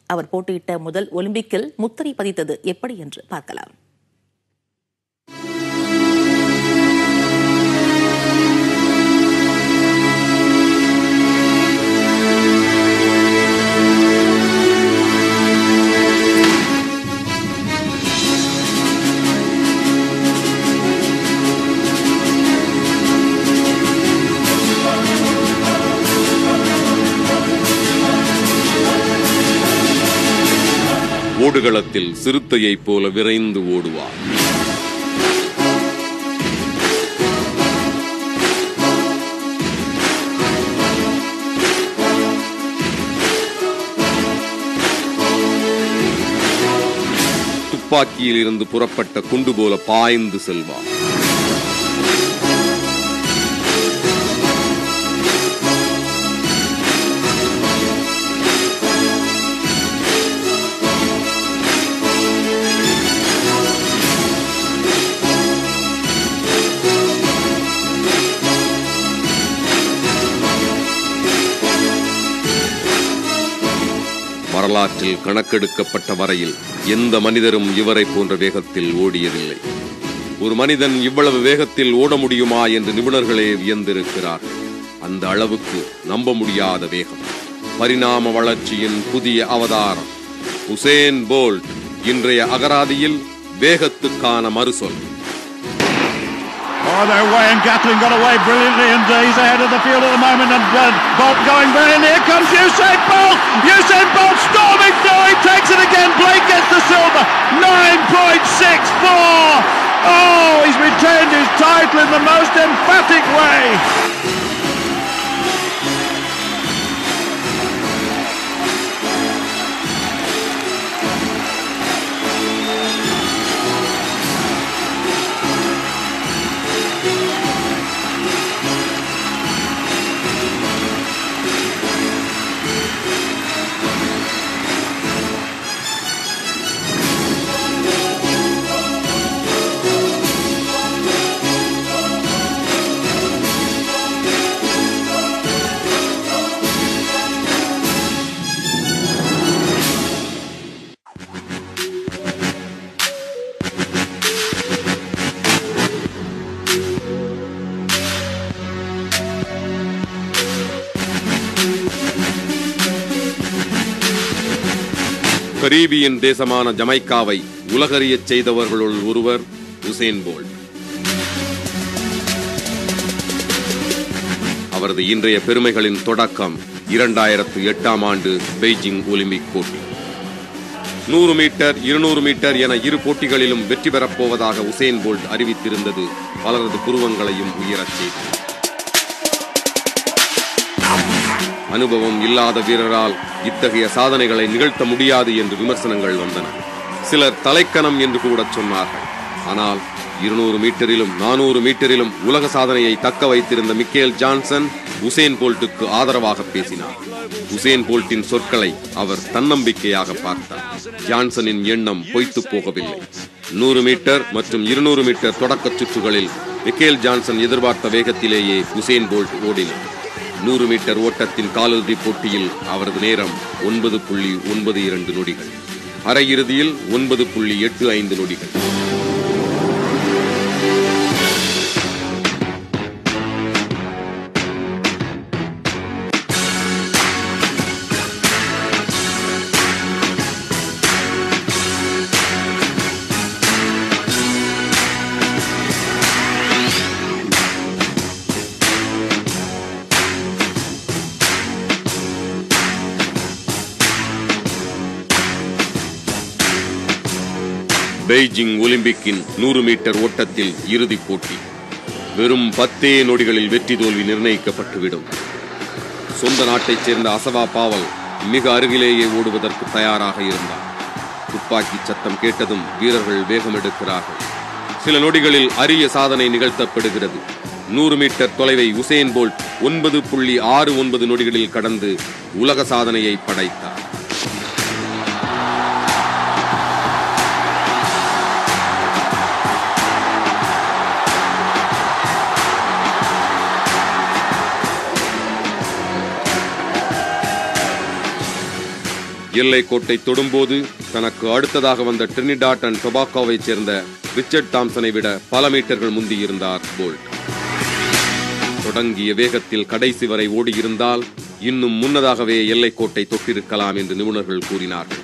அவர் போட்டியிட்ட முதல் ஒலிம்பிக்கில் முத்திரை பதித்தது எப்படி என்று பார்க்கலாம் ஓடுகளத்தில் சிறுத்தையைப் போல விரைந்து ஓடுவார் துப்பாக்கியில் இருந்து புறப்பட்ட குண்டு போல பாய்ந்து செல்வார் வரலாற்றில் கணக்கெடுக்கப்பட்ட வரையில் எந்த மனிதரும் இவரை போன்ற வேகத்தில் ஓடியதில்லை ஒரு மனிதன் இவ்வளவு வேகத்தில் ஓட முடியுமா என்று நிபுணர்களே வியந்திருக்கிறார்கள் அந்த அளவுக்கு நம்ப முடியாத வேகம் பரிணாம வளர்ச்சியின் புதிய அவதாரம் உசேன் போல்ட் இன்றைய அகராதியில் வேகத்துக்கான மறுசொல் Oh, they're away, and Gatlin got away brilliantly, and uh, he's ahead of the field at the moment. And uh, Bolt going very near comes Usain Bolt. Usain Bolt storming through. He takes it again. Blake gets the silver. 9.64. Oh, he's retained his title in the most emphatic way. Caribbean தேசமான ஜமைக்காவை உலகறியச் செய்தவர்களுள் ஒருவர் Usain bolt அவரது இன்றைய பெருமைகளின் தொடக்கம் இரண்டாயிரத்து எட்டாம் ஆண்டு பெய்ஜிங் ஒலிம்பிக் போட்டி நூறு மீட்டர் இருநூறு மீட்டர் என இரு போட்டிகளிலும் வெற்றி பெறப் போவதாக உசேன் போல்ட் அறிவித்திருந்தது பலரது புருவங்களையும் உயரச் செய்தது அனுபவம் இல்லாத வீரரால் இத்தகைய சாதனைகளை நிகழ்த்த முடியாது என்று விமர்சனங்கள் வந்தன சிலர் தலைக்கணம் என்று கூட சொன்னார்கள் ஆனால் இருநூறு மீட்டரிலும் நானூறு மீட்டரிலும் உலக சாதனையை தக்க வைத்திருந்த மிக்கேல் ஜான்சன் உசேன் போல்ட்டுக்கு ஆதரவாக பேசினார் உசேன் போல்ட்டின் சொற்களை அவர் தன்னம்பிக்கையாக பார்த்தார் ஜான்சனின் எண்ணம் பொய்த்து போகவில்லை நூறு மீட்டர் மற்றும் இருநூறு மீட்டர் தொடக்கச் சுற்றுகளில் மிக்கேல் ஜான்சன் எதிர்பார்த்த வேகத்திலேயே உசேன் போல்ட் ஓடினார் நூறு மீட்டர் ஓட்டத்தின் காலிறுதி போட்டியில் அவரது நேரம் ஒன்பது புள்ளி ஒன்பது இரண்டு நொடிகள் அரையிறுதியில் ஒன்பது புள்ளி எட்டு ஐந்து நொடிகள் பெய்ஜிங் ஒலிம்பிக்கின் நூறு மீட்டர் ஓட்டத்தில் இறுதிப் போட்டி வெறும் பத்தே நொடிகளில் வெற்றி தோல்வி நிர்ணயிக்கப்பட்டுவிடும் சொந்த நாட்டைச் சேர்ந்த அசவா பாவல் மிக அருகிலேயே ஓடுவதற்கு தயாராக இருந்தார் துப்பாக்கி சத்தம் கேட்டதும் வீரர்கள் வேகம் எடுக்கிறார்கள் சில நொடிகளில் அரிய சாதனை நிகழ்த்தப்படுகிறது நூறு மீட்டர் தொலைவை உசேன் போல்ட் ஒன்பது புள்ளி ஆறு ஒன்பது நொடிகளில் கடந்து உலக சாதனையை படைத்தார் எல்லை கோட்டை தொடும்போது தனக்கு அடுத்ததாக வந்த ட்ரினிடாட் அண்ட் டொபாக்கோவைச் சேர்ந்த ரிச்சர்ட் தாம்சனை விட பல மீட்டர்கள் முந்தியிருந்தார் போல்ட் தொடங்கிய வேகத்தில் கடைசி வரை ஓடியிருந்தால் இன்னும் முன்னதாகவே எல்லை கோட்டை தொட்டிருக்கலாம் என்று நிபுணர்கள் கூறினார்கள்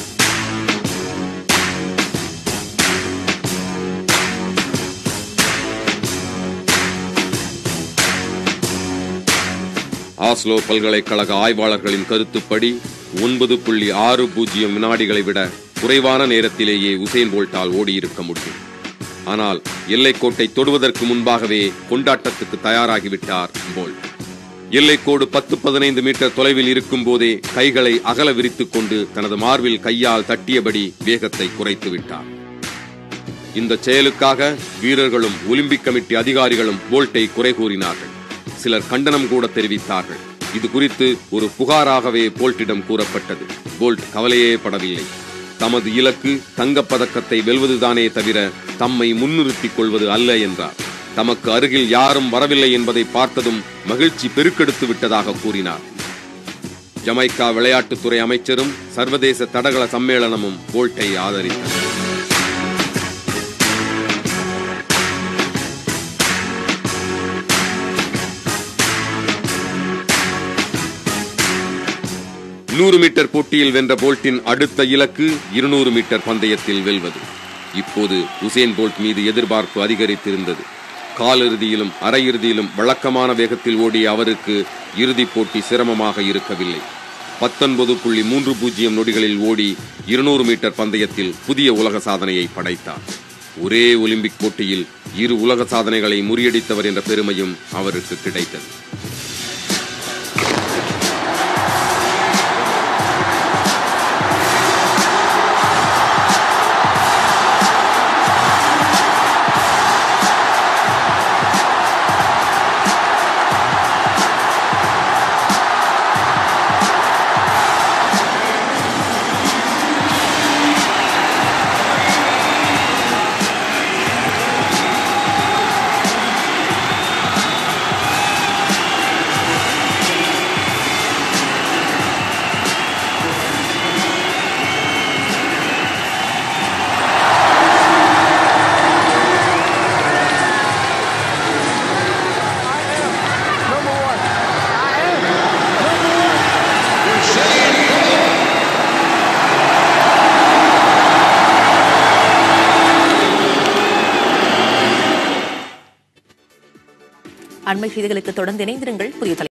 ஆஸ்லோ பல்கலைக்கழக ஆய்வாளர்களின் கருத்துப்படி ஒன்பது புள்ளி ஆறு பூஜ்ஜியம் வினாடிகளை விட குறைவான நேரத்திலேயே உசேன் போல்ட்டால் ஓடியிருக்க முடியும் ஆனால் எல்லைக்கோட்டை தொடுவதற்கு முன்பாகவே கொண்டாட்டத்துக்கு தயாராகிவிட்டார் போல்ட் எல்லைக்கோடு பத்து பதினைந்து மீட்டர் தொலைவில் இருக்கும் போதே கைகளை அகல விரித்துக் கொண்டு தனது மார்பில் கையால் தட்டியபடி வேகத்தை குறைத்து விட்டார் இந்த செயலுக்காக வீரர்களும் ஒலிம்பிக் கமிட்டி அதிகாரிகளும் போல்ட்டை குறை கூறினார்கள் சிலர் கண்டனம் கூட தெரிவித்தார்கள் இது குறித்து ஒரு புகாராகவே போல்ட்டிடம் கூறப்பட்டது போல்ட் கவலையே படவில்லை தமது இலக்கு தங்கப் பதக்கத்தை வெல்வதுதானே தவிர தம்மை முன்னிறுத்திக் கொள்வது அல்ல என்றார் தமக்கு அருகில் யாரும் வரவில்லை என்பதை பார்த்ததும் மகிழ்ச்சி பெருக்கெடுத்து விட்டதாக கூறினார் ஜமைக்கா விளையாட்டுத்துறை அமைச்சரும் சர்வதேச தடகள சம்மேளனமும் போல்ட்டை ஆதரித்தனர் நூறு மீட்டர் போட்டியில் வென்ற போல்ட்டின் அடுத்த இலக்கு இருநூறு மீட்டர் பந்தயத்தில் வெல்வது இப்போது உசேன் போல்ட் மீது எதிர்பார்ப்பு அதிகரித்திருந்தது காலிறுதியிலும் அரையிறுதியிலும் வழக்கமான வேகத்தில் ஓடிய அவருக்கு இறுதிப் போட்டி சிரமமாக இருக்கவில்லை பத்தொன்பது புள்ளி மூன்று பூஜ்ஜியம் நொடிகளில் ஓடி இருநூறு மீட்டர் பந்தயத்தில் புதிய உலக சாதனையை படைத்தார் ஒரே ஒலிம்பிக் போட்டியில் இரு உலக சாதனைகளை முறியடித்தவர் என்ற பெருமையும் அவருக்கு கிடைத்தது அண்மை செய்திகளுக்கு தொடர்ந்து இணைந்திருங்கள் புதிய தலை